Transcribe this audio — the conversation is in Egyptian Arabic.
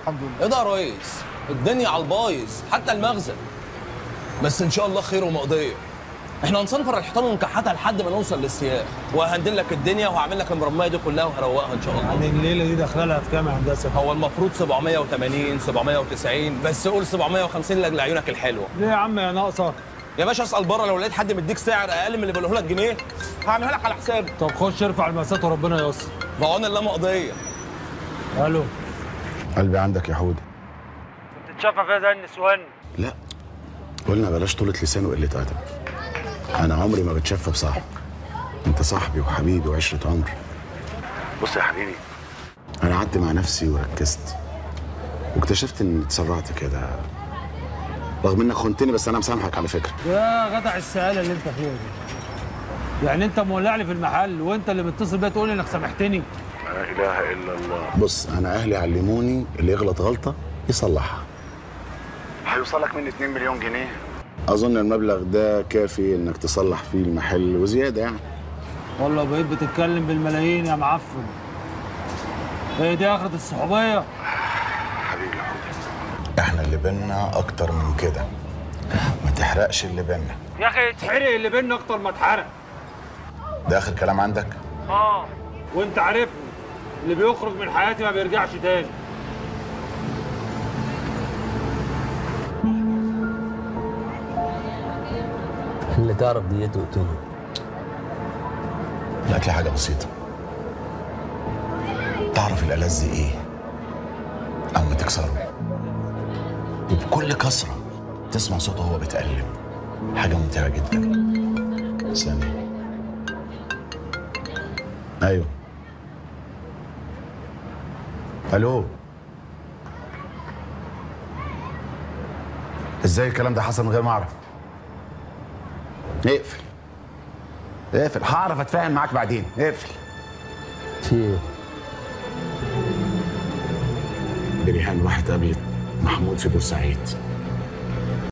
الحمد لله ايه ده يا ريس الدنيا على البايظ حتى المخزن بس ان شاء الله خير ومقضيه احنا هنصنفر الحيطان ونكحتها لحد ما نوصل للسياح وهندل لك الدنيا وهعمل لك المرميه دي كلها وهروقها ان شاء الله يعني الليله دي داخله لها في كام يا هندسه؟ هو المفروض 780 790 بس قول 750 لاجل عيونك الحلوه ليه يا عم يا ناقصه؟ يا باشا اسال بره لو لقيت حد مديك سعر اقل من اللي بقوله لك جنيه هعملها لك على حسابي طب خش ارفع المقاسات وربنا ييسر بعون الله مقضيه الو قلبي عندك يا حودة كنت تشافى فيها زي النسوان لا قلنا بلاش طولة لسان وقلة أدب أنا عمري ما بتشفى بصاحب أنت صاحبي وحبيبي وعشرة عمر بص يا حبيبي أنا قعدت مع نفسي وركزت واكتشفت إني اتسرعت كده رغم إنك خنتني بس أنا مسامحك على فكرة يا جدع السهاله اللي انت فيها دي يعني انت مولع لي في المحل وانت اللي متصل بيا تقول لي انك سامحتني لا إله إلا الله بص أنا أهلي علموني اللي يغلط غلطة يصلحها هيوصلك مني 2 مليون جنيه أظن المبلغ ده كافي إنك تصلح فيه المحل وزيادة يعني والله بقيت بتتكلم بالملايين يا معفن هي دي اخرة الصحوبيه حبيبي احنا اللي بينا اكتر من كده ما تحرقش اللي بينا يا اخي يتحرق اللي بينا اكتر ما اتحرق ده اخر كلام عندك اه وانت عارفني اللي بيخرج من حياتي ما بيرجعش تاني اللي تعرف ديته قتله لك لي حاجه بسيطه تعرف الالذ ايه اما تكسره وبكل كسره تسمع صوته وهو بيتألم حاجه ممتعه جدا ثانيه ايوه الو ازاي الكلام ده حصل من غير ما اعرف اقفل اقفل هعرف اتفاهم معاك بعدين اقفل في ايه؟ بريهان راحت قابلت محمود في بورسعيد